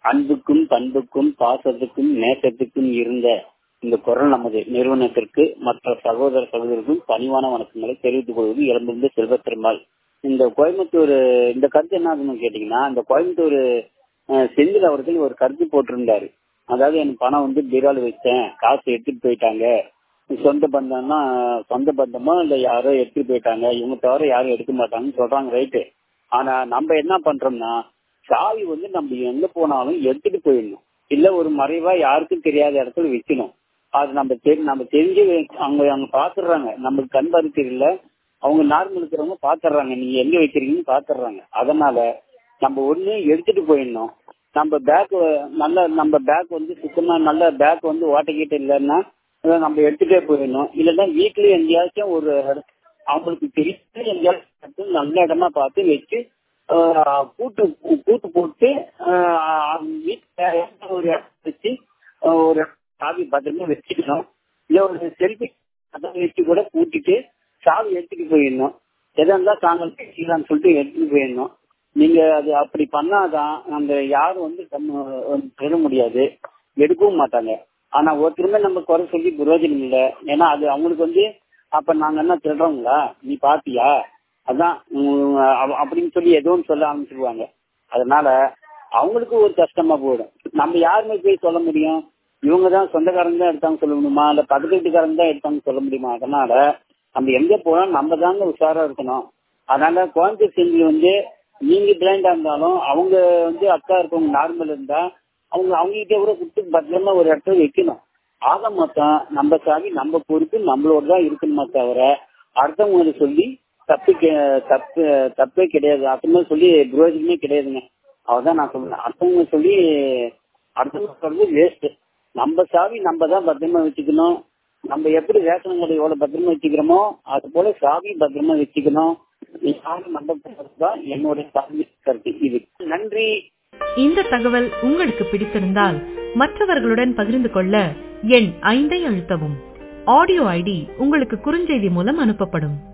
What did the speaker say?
அன்புக்கும் பண்புக்கும் பாசத்துக்கும் நேசத்துக்கும் இருந்த இந்த குரல் நமது நிறுவனத்திற்கு மற்ற சகோதர சகோதரர்களுக்கும் பணிவான வணக்கங்களை தெரிவித்துக் கொள்வது இளம்பிருந்த செல்வ பெருமாள் இந்த கோயம்புத்தூர் இந்த கருத்து என்ன ஆகுதுன்னு கேட்டீங்கன்னா இந்த கோயம்புத்தூர் அஹ், செந்தில் அவர்கள் ஒரு கருத்து போட்டிருந்தாரு அதாவது எனக்கு பணம் வந்து பீரால் வச்சேன் காசு எடுத்துட்டு போயிட்டாங்க சொந்த பந்தம்னா சொந்த பந்தமோ இல்ல யாரோ எடுத்துட்டு போயிட்டாங்க இவங்க தவிர யாரும் எடுக்க மாட்டாங்கன்னு சொல்றாங்க ரைட்டு ஆனா நம்ம என்ன பண்றோம்னா சாவி வந்து நம்ம எங்க போனாலும் எடுத்துட்டு போயிடணும் இல்ல ஒரு மறைவா யாருக்கும் தெரியாத இடத்துல வைக்கணும் அது நம்ம தெரி நம்ம தெரிஞ்சு வை- அவங்க அவங்க பாத்துடுறாங்க நமக்கு கண் பார்வை தெரியல அவங்க நார்மல் இருக்கிறவங்க பாத்துடுறாங்க நீங்க எங்க வைக்கிறீங்கன்னு பாத்துடுறாங்க அதனால நம்ம ஒண்ணு எடுத்துட்டு போயிடணும் நம்ம பேக் நல்ல நம்ம பேக் வந்து சுத்தமா நல்ல பேக் வந்து ஓட்டைக்கிட்ட இல்லைன்னா அதை நம்ம எடுத்துட்டே போயிடணும் இல்லைன்னா வீட்லயே எங்கேயாச்சும் ஒரு இடம் அவங்களுக்கு தெரிஞ்ச எங்கேயாச்சும் நல்ல இடமா பார்த்து வச்சு ஆஹ், கூட்டு கூட்டு போட்டு ஆஹ், வீட்டுல ஒரு இடம் வச்சு ஆஹ், ஒரு சாவி பத்திரமா வச்சுக்கணும் இல்ல ஒரு செல்ஃபி அதை வச்சு கூட கூட்டிட்டு சாவி எடுத்துட்டு போயிடணும் எதா இருந்தா தாங்கள் பேசிக்கலாம்னு சொல்லிட்டு எடுத்துட்டு போயிடணும் நீங்க அது அப்படி பண்ணாதான் அந்த யாரும் வந்து நம்ம வந்து பெற முடியாது எடுக்கவும் மாட்டாங்க ஆனா ஒருத்தருமே நம்ம குறை சொல்லி பிரயோஜனம் இல்லை ஏன்னா அது அவங்களுக்கு வந்து அப்ப நாங்க என்ன திருடுறோங்களா நீ பாத்தியா அதான் உம், அவ- அப்படின்னு சொல்லி ஏதோ ஒன்று சொல்ல ஆரம்பிச்சிருவாங்க அதனால அவங்களுக்கு ஒரு கஷ்டமா போயிடும் நம்ம யாருமே போய் சொல்ல முடியும் இவங்க தான் சொந்தக்காரங்க தான் எடுத்தாங்க சொல்ல முடியுமா இல்ல பக்கத்து வீட்டுக்காரங்க தான் எடுத்தாங்க சொல்ல முடியுமா அதனால நம்ம எங்க போனாலும் நம்ம தாங்க உஷாரா இருக்கணும் அதனால கோயம்புத்தூர் செஞ்சில் வந்து நீங்க பிளைண்டா இருந்தாலும் அவங்க வந்து அக்கா இருக்கவங்க நார்மல் இருந்தா அவங்க அவங்க கிட்ட கூட கொடுத்து பத்திரமா ஒரு இடத்துல வைக்கணும் ஆக மொத்தம் நம்ம சாவி நம்ம பொறுப்பு நம்மளோட தான் இருக்கணுமா தவிர அடுத்தவங்களுக்கு சொல்லி தப்பு கெ- தப்பு தப்பே கிடையாது அடுத்தவங்க சொல்லி பிரயோஜனமே கிடையாதுங்க அவதான் நான் சொல்றேன் அடுத்தவங்க சொல்லி அடுத்தவங்க சொல்றது வேஸ்ட் நம்ம சாவி நம்ம தான் பத்திரமா வச்சுக்கணும் நம்ம எப்படி ரேஷன் கடை எவ்வளவு பத்திரமா வச்சுக்கிறோமோ அது போல சாவி பத்திரமா வச்சுக்கணும் சாவி நம்ம தான் என்னுடைய சாவி கருத்து இது நன்றி இந்த தகவல் உங்களுக்கு பிடித்திருந்தால் மற்றவர்களுடன் பகிர்ந்து கொள்ள எண் ஐந்தை அழுத்தவும் ஆடியோ ஐடி உங்களுக்கு குறுஞ்செய்தி மூலம் அனுப்பப்படும்